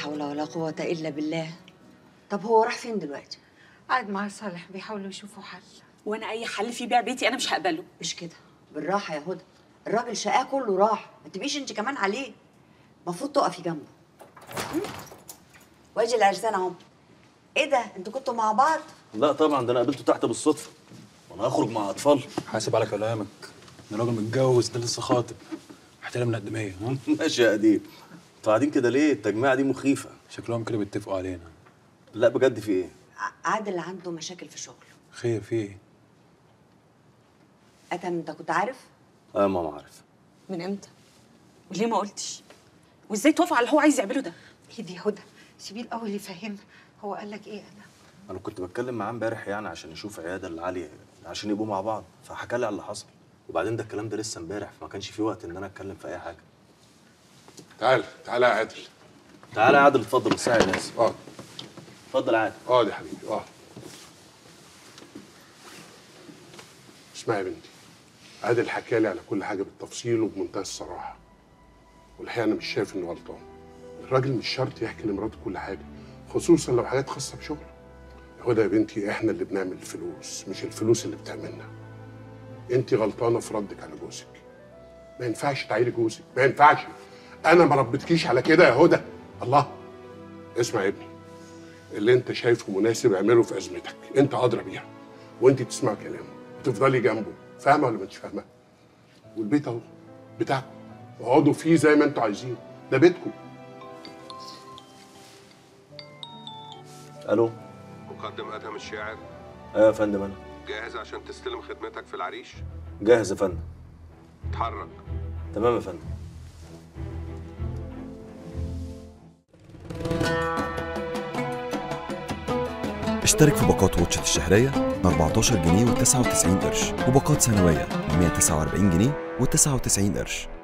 حول ولا قوة إلا بالله طب هو راح فين دلوقتي؟ قاعد مع صالح بيحاولوا يشوفوا حل وانا اي حل في بيع بيتي انا مش هقبله مش كده بالراحة يا هدى الراجل شقاه كله راح ما تبقيش انت كمان عليه المفروض تقفي جنبه م? واجي العرسان اهو ايه ده انتوا كنتوا مع بعض لا طبعا ده انا قابلته تحت بالصدفه وانا هخرج مع اطفال حاسب على كلامك ده راجل متجوز ده لسه خاطب احترم الأقدمية ها ماشي يا قديم انتوا قاعدين كده ليه التجميعه دي مخيفه شكلهم كده بيتفقوا علينا لا بجد في ايه ع- عادل عنده مشاكل في شغله خير في ايه اتم انت كنت عارف اه يا ماما عارف من امتى وليه ما قلتش وازاي توافق على اللي هو عايز يعمله ده ايدي يا هدى سيبيه الاول يفهمنا هو قال لك ايه انا انا كنت بتكلم معاه امبارح يعني عشان يشوف عياده لعلي عشان يبقوا مع بعض فحكى لي على اللي حصل وبعدين ده الكلام ده لسه امبارح فما كانش في وقت ان انا اتكلم في اي حاجه تعال تعال يا عادل تعالى يا عادل اتفضل بس يا ناس اقعد اتفضل يا عادل اقعد يا حبيبي اقعد اسمعي يا بنتي عادل حكى لي على كل حاجه بالتفصيل وبمنتهى الصراحه والحقيقه انا مش شايف انه غلطان الراجل مش شرط يحكي لمراته كل حاجه خصوصا لو حاجات خاصه بشغله هدى يا بنتي احنا اللي بنعمل الفلوس مش الفلوس اللي بتعملنا انت غلطانه في ردك على جوزك ما ينفعش تعيري جوزك ما ينفعش انا ما ربيتكيش على كده يا هدى الله اسمع يا ابني اللي انت شايفه مناسب اعمله في ازمتك انت ادرى بيها وانت تسمع كلامه وتفضلي جنبه فاهمه ولا مش فاهمه والبيت اهو بتاعكم اقعدوا فيه زي ما انتوا عايزين ده بيتكم الو مقدم ادهم الشاعر ايوه يا فندم انا جاهز عشان تستلم خدمتك في العريش جاهز يا فندم اتحرك تمام يا فندم اشترك في باقات واتشت الشهرية ب 14 جنيه و99 قرش وباقات سنوية ب 149 جنيه و99 قرش